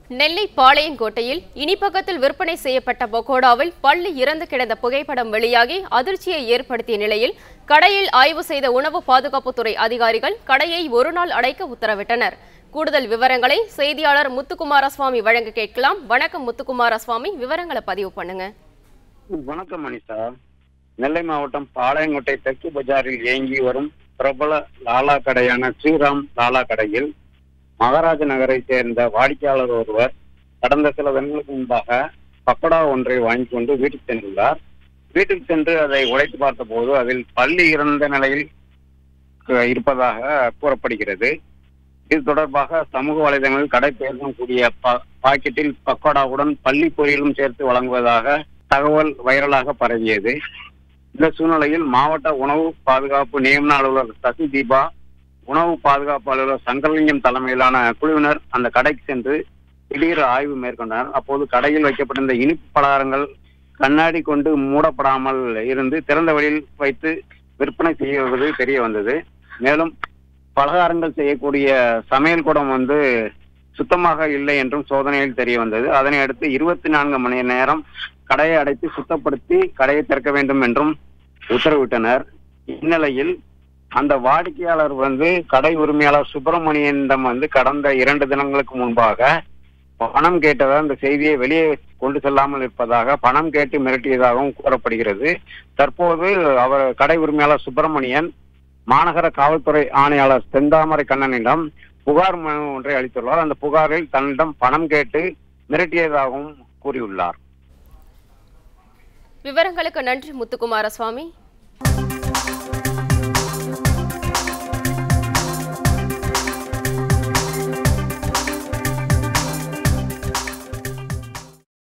நெல்லை பாளையங்கோட்டையில் இனிப்பகத்தில் விற்பனை செய்யப்பட்ட பக்கோடாவில் பள்ளி இறந்து கிடந்த புகைப்படம் வெளியாகி அதிர்ச்சியை ஏற்படுத்திய நிலையில் கடையில் ஆய்வு செய்த உணவு பாதுகாப்புத்துறை அதிகாரிகள் கடையை ஒரு நாள் அடைக்க உத்தரவிட்டனர் கூடுதல் விவரங்களை செய்தியாளர் முத்துக்குமாரசுவாமி வழங்க கேட்கலாம் வணக்கம் முத்துக்குமாரசுவாமி விவரங்களை பதிவு பண்ணுங்க வணக்கம் மனிஷா நெல்லை மாவட்டம் பாளையங்கோட்டை தெற்கு பஜாரில் இயங்கி வரும் பிரபல லாலா கடையான ஸ்ரீராம் லாலா கடையில் மகாராஜ நகரை சேர்ந்த வாடிக்கையாளர் ஒருவர் கடந்த சில தினங்களுக்கு முன்பாக பக்கோடா ஒன்றை வாங்கி கொண்டு வீட்டுக்கு சென்றுள்ளார் வீட்டுக்கு சென்று அதை உடைத்து பார்த்தபோது அதில் பள்ளி இறந்த நிலையில் அஹ், இருப்பதாக கூறப்படுகிறது இது தொடர்பாக சமூக வலைதளங்களில் கடை பேசக்கூடிய ப- பாக்கெட்டில் பக்கோடாவுடன் பள்ளி பொரியலும் சேர்த்து வழங்குவதாக தகவல் வைரலாக பரவியது இந்த சூழ்நிலையில் மாவட்ட உணவு பாதுகாப்பு நியமன அலுவலர் சசி தீபா உணவு பாதுகாப்பு அலுவலர் சங்கரலிங்கம் தலைமையிலான குழுவினர் அந்த கடைக்கு சென்று திடீர் ஆய்வு மேற்கொண்டனர் அப்போது கடையில் வைக்கப்பட்டிருந்த இனிப்பு பலகாரங்கள் கண்ணாடி கொண்டு மூடப்படாமல் இருந்து திறந்த வெளியில் வைத்து விற்பனை செய்வது தெரிய வந்தது மேலும் பலகாரங்கள் செய்யக்கூடிய சமையல் கூடம் வந்து சுத்தமாக இல்லை என்றும் சோதனையில் தெரிய வந்தது அதனை அடுத்து இருபத்தி நான்கு மணி நேரம் கடையை அடைத்து சுத்தப்படுத்தி கடையை திறக்க வேண்டும் என்றும் உத்தரவிட்டனர் இந்நிலையில் அந்த வாடிக்கையாளர் வந்து கடை உரிமையாளர் சுப்பிரமணியனிடம் வந்து கடந்த இரண்டு தினங்களுக்கு முன்பாக பணம் கேட்டதாக அந்த செய்தியை வெளியே கொண்டு செல்லாமல் இருப்பதாக பணம் கேட்டு மிரட்டியதாகவும் கூறப்படுகிறது தற்போது அவர் கடை உரிமையாளர் சுப்பிரமணியன் மாநகர காவல்துறை ஆணையாளர் செந்தாமரை கண்ணனிடம் புகார் மனு ஒன்றை அளித்துள்ளார் அந்த புகாரில் தன்னிடம் பணம் கேட்டு மிரட்டியதாகவும் கூறியுள்ளார் விவரங்களுக்கு நன்றி முத்துக்குமாரசுவாமி